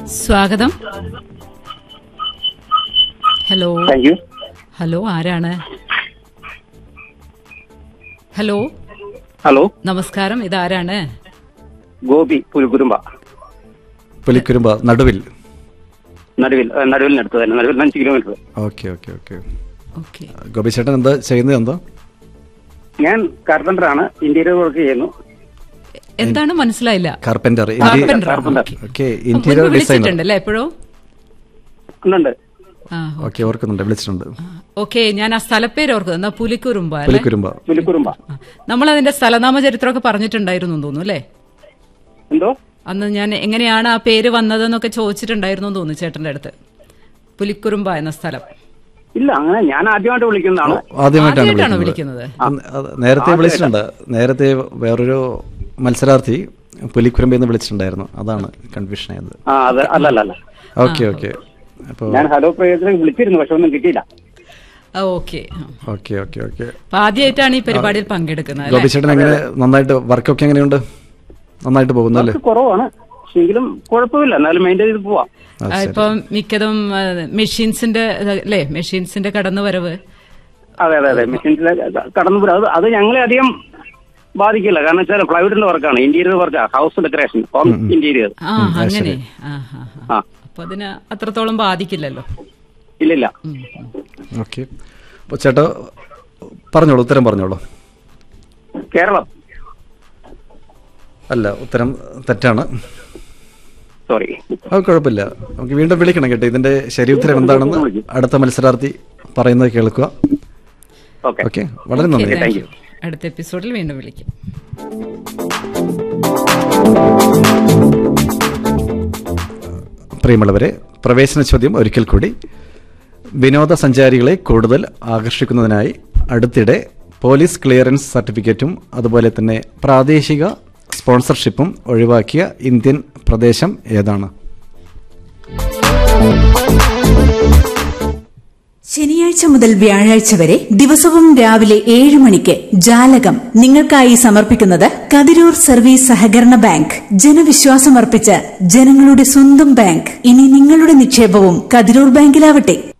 സ്വാഗതം hello thank you hello ആരാണ് hello hello നമസ്കാരം ഇതാരാണ് ഗോപി പുലുകുരുമ്പ പുലിക്കുരുമ്പ നടുവിൽ നടുവിൽ ഏ, നടുവിലിനടുത്ത് തന്നെ നടുവിൽ അഞ്ച് kilometre okay okay okay okay Gopi ചേട്ടൻ എന്താ ചെയ്യുന്നത് എന്താ ഞാൻ കാർപ്പൻ്ററാണ് ഇന്റീരിയർ വർക്ക് ചെയ്യുന്നു എന്താണ് മനസ്സിലായില്ല carpenter carpenter carpenter. Okay interior designer വിളിച്ചിട്ടുണ്ടല്ലേ എപ്പോഴോ ഉണ്ട് ആ ഓക്കെ ഓർക്കുന്നുണ്ട് വിളിച്ചിട്ടുണ്ട് ഓക്കെ ഞാൻ ആ സ്ഥലപ്പേര് ഓർക്കുന്നത് എന്നാ പുലിക്കുറുമ്പ അല്ലേ പുലിക്കുരുമ്പ പുലിക്കുറുമ്പ നമ്മൾ അതിന്റെ സ്ഥലനാമ ചരിത്രമൊക്കെ പറഞ്ഞിട്ടുണ്ടായിരുന്നു എന്ന് തോന്നുന്നു അല്ലേ എന്തോ അന്ന് ഞാൻ എങ്ങനെയാണ് ആ പേര് വന്നതെന്നൊക്കെ ചോദിച്ചിട്ടുണ്ടായിരുന്നു എന്ന് തോന്നുന്നു ചേട്ടന്റെ അടുത്ത് പുലിക്കുറുമ്പ എന്ന സ്ഥലം ഇല്ല അങ്ങനെ ഞാൻ ആദ്യമായിട്ട് വിളിക്കുന്നതാണ് ആദ്യമായിട്ടാണ് ആദ്യമായിട്ടാണോ വിളിക്കുന്നത് വിളിക്കുന്നത് അത് നേരത്തെ വിളിച്ചിട്ടുണ്ട് നേരത്തെ വേറൊരു മത്സരാർത്ഥി പുലിക്കുരുമ്പ എന്ന് വിളിച്ചിട്ടുണ്ടായിരുന്നു അതാണ് കൺഫ്യൂഷൻ ആയത് ആ അത് അല്ലല്ല അല്ല ഓക്കെ ഓക്കെ അപ്പോൾ ഞാൻ ഹലോ പ്രയോഗത്തിന് വിളിച്ചിരുന്നു പക്ഷെ ഒന്നും കിട്ടിയില്ല ഓക്കെ ഓക്കെ ഓക്കെ ഓക്കെ അപ്പൊ ആദ്യമായിട്ടാണ് ഈ പരിപാടിയിൽ പങ്കെടുക്കുന്നത് ഗോപി ചേട്ടൻ എങ്ങനെ നന്നായിട്ട് വർക്കൊക്കെ എങ്ങനെയുണ്ട് നന്നായിട്ട് പോകുന്നു അല്ലേ വർക്ക് കുറവാണ് പക്ഷെ എങ്കിലും കുഴപ്പമില്ല എന്നാലും മെയിൻറ്റെയിൻ ചെയ്ത് പോവാം ആ, ആ, ഇപ്പം മിക്കതും മെഷീൻസിന്റെ അല്ലേ മെഷീൻസിന്റെ കടന്നു വരവ് അതെ അതെ അതെ മെഷീൻസിലെ കടന്നു പോരാ അത് അത് ഞങ്ങളെ അധികം ബാധിക്കില്ല കാരണം വെച്ചാൽ പ്ലൈവുഡിന്റെ വർക്കാണ് ഇന്റീരിയർ വർക്കാണ് ഹൗസ് ഡെക്കറേഷൻ ഹോം ഇന്റീരിയർ ആ അങ്ങനെ ആ ആ ആ. ആ അപ്പൊ അതിന് അത്രത്തോളം ബാധിക്കില്ലല്ലോ ഇല്ലില്ല ഉം, ഉം. ഓക്കെ അപ്പോൾ ചേട്ടാ പറഞ്ഞോളൂ ഉത്തരം പറഞ്ഞോളൂ കേരളം അല്ല ഉത്തരം തെറ്റാണ് സോറി അത് കുഴപ്പമില്ല നമുക്ക് വീണ്ടും വിളിക്കണം കേട്ടോ ഇതിന്റെ ശരി ഉത്തരം എന്താണെന്ന് അടുത്ത മത്സരാർത്ഥി പറയുന്നത് കേൾക്കുക ഓക്കെ ഓക്കെ വളരെ ഓക്കേ, നന്ദി താങ്ക് യു. അടുത്ത എപ്പിസോഡിൽ വീണ്ടും വിളിക്കും പ്രിയമുള്ളവരെ പ്രവേശന ചോദ്യം ഒരിക്കൽ കൂടി വിനോദസഞ്ചാരികളെ കൂടുതൽ ആകർഷിക്കുന്നതിനായി അടുത്തിടെ പോലീസ് ക്ലിയറൻസ് സർട്ടിഫിക്കറ്റും അതുപോലെ തന്നെ പ്രാദേശിക സ്പോൺസർഷിപ്പും ഒഴിവാക്കിയ ഇന്ത്യൻ പ്രദേശം ഏതാണ് ശനിയാഴ്ച മുതൽ വ്യാഴാഴ്ച വരെ ദിവസവും രാവിലെ ഏഴ് മണിക്ക് ജാലകം നിങ്ങൾക്കായി സമർപ്പിക്കുന്നത് കതിരൂർ സർവീസ് സഹകരണ ബാങ്ക് ജനവിശ്വാസമർപ്പിച്ച ജനങ്ങളുടെ സ്വന്തം ബാങ്ക് ഇനി നിങ്ങളുടെ നിക്ഷേപവും കതിരൂർ ബാങ്കിലാവട്ടെ